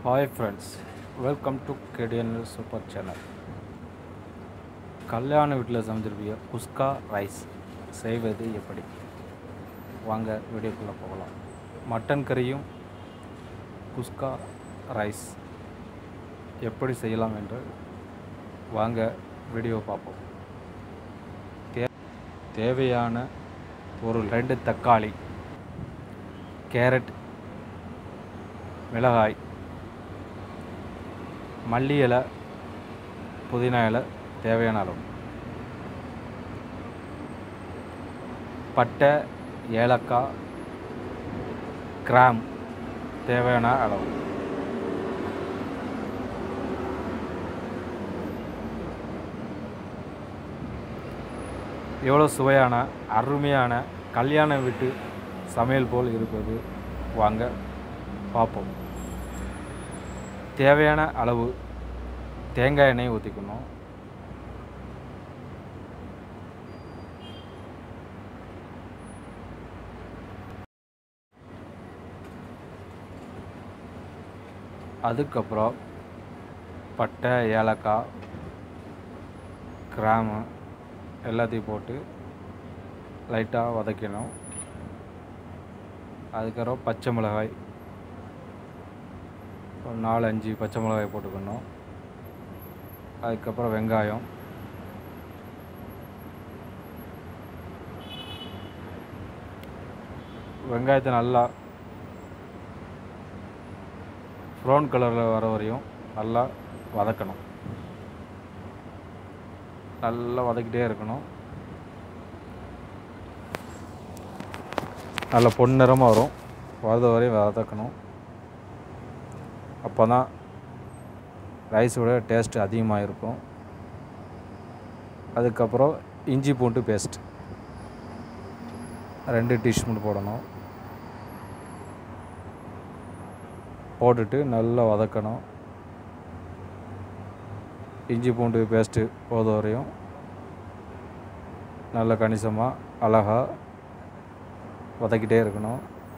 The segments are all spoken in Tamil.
ஹாய் ஃப்ரெண்ட்ஸ் வெல்கம் டு கேடியன் சூப்பர் சேனல் கல்யாண வீட்டில் சமைச்சிருப்பீங்க குஸ்கா ரைஸ் செய்வது எப்படி வாங்க வீடியோக்குள்ளே போகலாம் மட்டன் கறியும் குஸ்கா ரைஸ் எப்படி செய்யலாம் என்று வாங்க வீடியோ பார்ப்போம் தே தேவையான பொருள் ரெண்டு தக்காளி கேரட் மிளகாய் மல்லி இலை புதினா இலை தேவையான அளவு பட்டை ஏலக்காய் கிராம் தேவையான அளவு எவ்வளோ சுவையான அருமையான கல்யாண வீட்டு சமையல் போல் இருப்பது வாங்க பார்ப்போம் தேவையான அளவு தேங்காய் எண்ணெய் ஊற்றிக்கணும் அதுக்கப்புறம் பட்டை ஏலக்காய் கிராமு எல்லாத்தையும் போட்டு லைட்டாக வதக்கணும் அதுக்கப்புறம் பச்சை மிளகாய் ஒரு நாலு அஞ்சு பச்சை மிளகாய் போட்டுக்கணும் அதுக்கப்புறம் வெங்காயம் வெங்காயத்தை நல்லா ப்ரௌன் கலரில் வர வரையும் நல்லா வதக்கணும் நல்லா வதக்கிட்டே இருக்கணும் நல்ல பொன்னிறமாக வரும் வரது வரையும் வதக்கணும் அப்போ தான் ரைஸோட டேஸ்ட் அதிகமாக இருக்கும் அதுக்கப்புறம் இஞ்சி பூண்டு பேஸ்ட் ரெண்டு டீஸ்பூன் போடணும் போட்டுட்டு நல்லா வதக்கணும் இஞ்சி பூண்டு பேஸ்ட்டு போத வரையும் நல்ல கணிசமாக அழகாக வதக்கிட்டே இருக்கணும்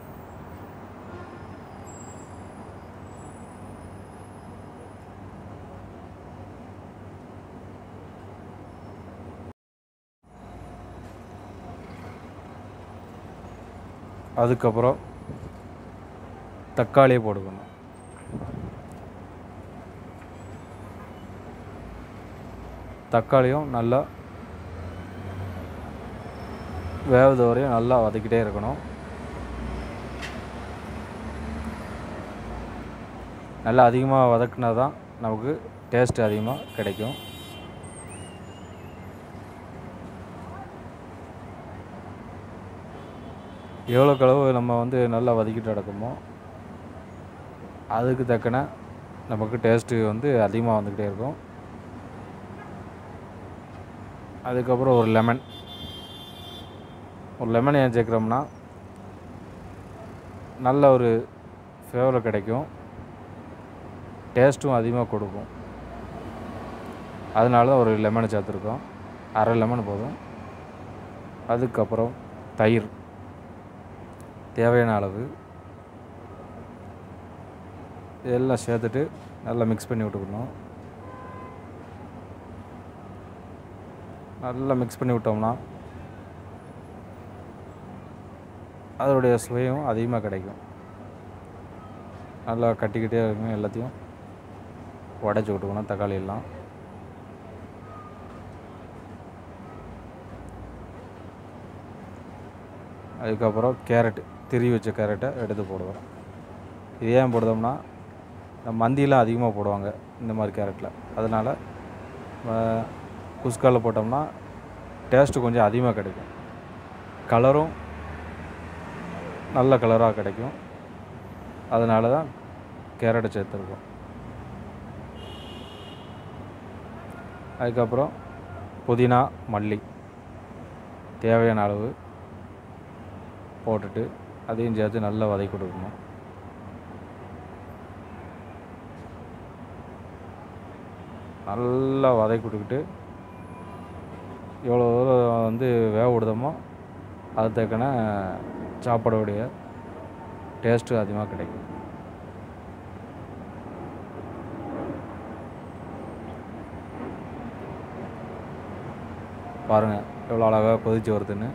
அதுக்கப்புறம் தக்காளியை போட்டுக்கணும் தக்காளியும் நல்லா வேவது வரையும் நல்லா வதக்கிட்டே இருக்கணும் நல்லா அதிகமாக வதக்குனா தான் நமக்கு டேஸ்ட் அதிகமாக கிடைக்கும் எவ்வளோக்கு அளவு நம்ம வந்து நல்லா வதக்கிட்டு நடக்குமோ அதுக்கு தக்கன நமக்கு டேஸ்ட்டு வந்து அதிகமாக வந்துக்கிட்டே இருக்கும் அதுக்கப்புறம் ஒரு லெமன் ஒரு லெமன் ஏன் சேர்க்குறோம்னா நல்ல ஒரு ஃபேவர் கிடைக்கும் டேஸ்ட்டும் அதிகமாக கொடுக்கும் அதனால தான் ஒரு லெமனை சேர்த்துருக்கோம் அரை லெமன் போதும் அதுக்கப்புறம் தயிர் தேவையான அளவு இதெல்லாம் சேர்த்துட்டு நல்லா மிக்ஸ் பண்ணி விட்டுக்கணும் நல்லா மிக்ஸ் பண்ணி விட்டோம்னா அதோடைய சுவையும் அதிகமாக கிடைக்கும் நல்லா கட்டிக்கிட்டே இருக்கும் எல்லாத்தையும் உடச்சி விட்டுக்கணும் தக்காளி எல்லாம் அதுக்கப்புறம் கேரட் திரி வச்ச கேரட்டை எடுத்து போடுவோம் இது ஏன் போடுதோம்னா இந்த மந்தியெலாம் அதிகமாக போடுவாங்க இந்த மாதிரி கேரட்டில் அதனால் குஸ்காவில் போட்டோம்னா டேஸ்ட்டு கொஞ்சம் அதிகமாக கிடைக்கும் கலரும் நல்ல கலராக கிடைக்கும் அதனால தான் கேரட்டை சேர்த்துருக்கோம் அதுக்கப்புறம் புதினா மல்லி தேவையான அளவு போட்டுட்டு அதையும் சேர்த்து நல்லா வதக்கி கொடுக்கணும் நல்லா வதக்கி கொடுத்துக்கிட்டு எவ்வளோ தூரம் வந்து வேக விடுதோமோ அது தக்கன சாப்பாடோடைய டேஸ்ட்டு அதிகமாக கிடைக்கும் பாருங்கள் எவ்வளோ அழகாக கொதிச்சு வருதுன்னு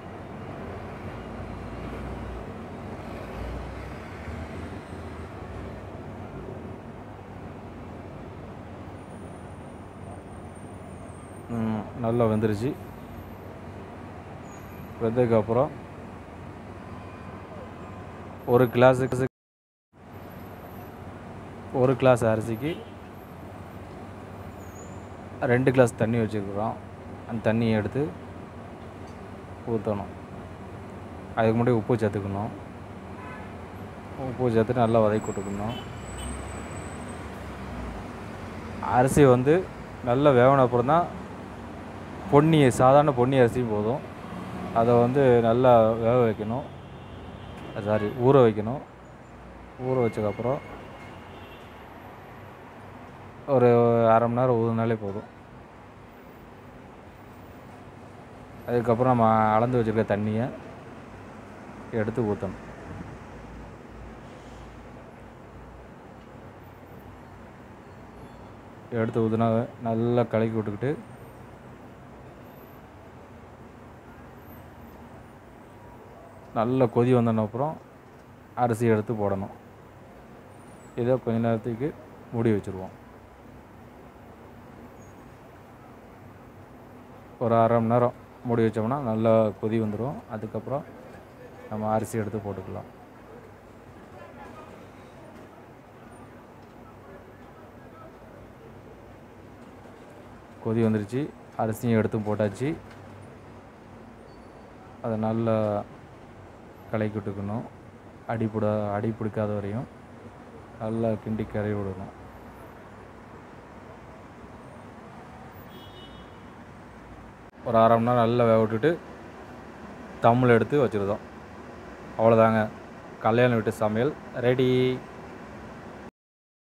ம், நல்லா வெந்துருச்சு வெந்ததுக்கப்புறம் ஒரு கிளாஸுக்கு ஒரு கிளாஸ் அரிசிக்கு ரெண்டு கிளாஸ் தண்ணி வச்சுருக்குறோம் அந்த தண்ணியை எடுத்து ஊற்றணும் அதுக்கு முன்னாடி உப்பு சேர்த்துக்கணும் உப்பு சேர்த்து நல்லா வதக்கி விட்டுக்கணும் அரிசி வந்து நல்லா வேவன அப்புறம் தான் பொன்னி சாதாரண பொன்னி அரிசியும் போதும் அதை வந்து நல்லா வேக வைக்கணும் சாரி ஊற வைக்கணும் ஊற வச்சதுக்கப்புறம் ஒரு அரை மணி நேரம் ஊறினாலே போதும் அதுக்கப்புறம் நம்ம அளந்து வச்சுருக்க தண்ணியை எடுத்து ஊற்றணும் எடுத்து ஊற்றினா நல்லா கலக்கி விட்டுக்கிட்டு நல்ல கொதி வந்தன அப்புறம் அரிசி எடுத்து போடணும் இதை கொஞ்ச நேரத்துக்கு மூடி வச்சுருவோம் ஒரு அரை மணி நேரம் மூடி வச்சோம்னா நல்லா கொதி வந்துடும் அதுக்கப்புறம் நம்ம அரிசி எடுத்து போட்டுக்கலாம் கொதி வந்துருச்சு அரிசியும் எடுத்து போட்டாச்சு அதை நல்லா கலக்கி விட்டுக்கணும் அடி பிட அடி பிடிக்காத வரையும் நல்லா கிண்டி கறி விடணும் ஒரு அரை மணி நேரம் நல்லா வேக விட்டுட்டு தம்மில் எடுத்து வச்சுருந்தோம் அவ்வளோதாங்க கல்யாண வீட்டு சமையல் ரெடி